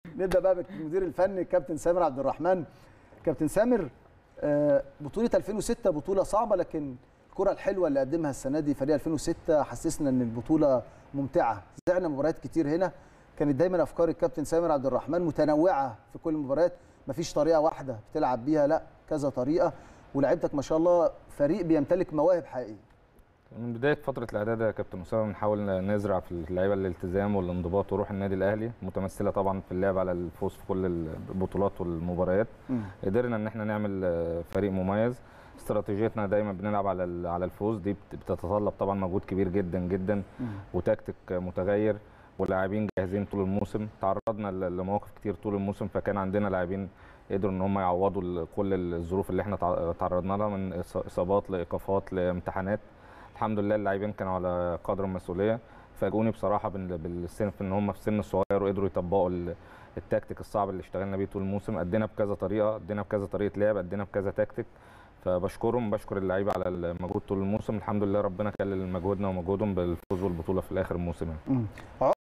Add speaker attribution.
Speaker 1: نبدا بقى بالمدير الفني الكابتن سامر عبد الرحمن كابتن سامر آه، بطوله 2006 بطوله صعبه لكن الكره الحلوه اللي قدمها السنه دي فريق 2006 حسسنا ان البطوله ممتعه زعنا مباريات كتير هنا كانت دايما افكار الكابتن سامر عبد الرحمن متنوعه في كل المباريات مفيش طريقه واحده بتلعب بيها لا كذا طريقه ولاعيبتك ما شاء الله فريق بيمتلك مواهب حقيقيه
Speaker 2: من بدايه فتره الاعداد يا كابتن اسامه بنحاول نزرع في اللعيبه الالتزام والانضباط وروح النادي الاهلي متمثله طبعا في اللعب على الفوز في كل البطولات والمباريات قدرنا ان احنا نعمل آه، فريق مميز استراتيجيتنا دايما بنلعب على ال- على الفوز دي بت- بتتطلب طبعا مجهود كبير جدا جدا وتكتيك متغير ولاعبين جاهزين طول الموسم تعرضنا ل- لمواقف كتير طول الموسم فكان عندنا لاعبين قدروا ان هم يعوضوا ال- كل الظروف اللي احنا تع- تعرضنا لها من إص- اصابات لايقافات لامتحانات الحمد لله اللاعبين كانوا على قدر المسؤوليه فاجئوني بصراحه بال- بالسن في ان هم في السن الصغير وقدروا يطبقوا ال- التكتيك الصعب اللي اشتغلنا بيه طول الموسم ادينا بكذا طريقه ادينا بكذا طريقه لعب ادينا بكذا تكتيك فبشكرهم بشكر اللعيبه على المجهود طول الموسم الحمد لله ربنا كلل مجهودنا ومجهودهم بالفوز والبطوله في الاخر الموسم يعني.
Speaker 1: مم.